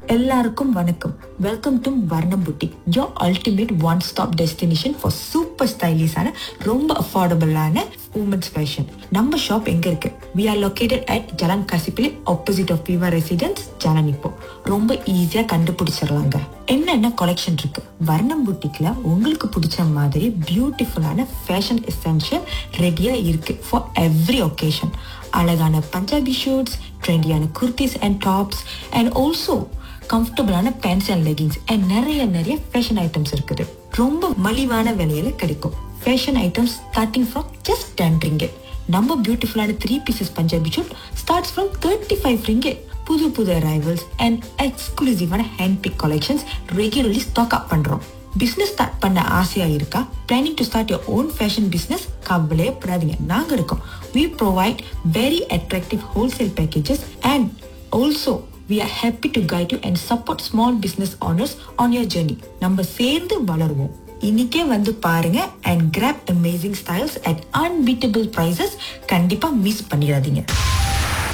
எல்லாருக்கும் வணக்கம் welcome to Varnam boutique your ultimate one stop destination for super ஸ்டைலிஷான ரொம்ப அஃபோர்டபுளான உமன்ஸ் ஃபேஷன் நம்ம ஷாப் எங்க இருக்கு we are located at Jalan Kasipillai opposite of Viva residence Jalan இப்போ ரொம்ப ஈஸியா கண்டுபிடிச்சிடலாங்க என்னென்ன கலெக்ஷன் இருக்கு வர்ணம் புட்டிக்ல உங்களுக்கு பிடிச்ச மாதிரி பியூட்டிஃபுல்லான ஃபேஷன் எசென்ஷியல் ரெடியா இருக்கு ஃபார் எவ்ரி ஒகேஷன் அழகான பஞ்சாபி ஷூட்ஸ் ட்ரெண்டியான kurtis and tops and also கம்ஃபர்டபுளான பேண்ட்ஸ் அண்ட் லெகிங்ஸ் அண்ட் நிறைய நிறைய ஃபேஷன் ஐட்டம்ஸ் இருக்குது ரொம்ப மலிவான விலையில கிடைக்கும் fashion items starting from just ten ringgit நம்ம பியூட்டிஃபுல்லான three pieces Punjabi suit starts from thirty five ringgit புது புது அரைவல்ஸ் அண்ட் எக்ஸ்க்ளூசிவான hand pick collections regularly stock up பண்றோம் பிசினஸ் ஸ்டார்ட் பண்ண ஆசையா இருக்கா planning to start your own fashion business கவலையே படாதீங்க நாங்க இருக்கோம் we provide very attractive wholesale packages and also we are happy to guide you and support small business owners on your journey நம்ம சேர்ந்து வளருவோம் இன்னைக்கே வந்து பாருங்க and grab amazing styles at unbeatable prices கண்டிப்பா மிஸ் பண்ணிடாதீங்க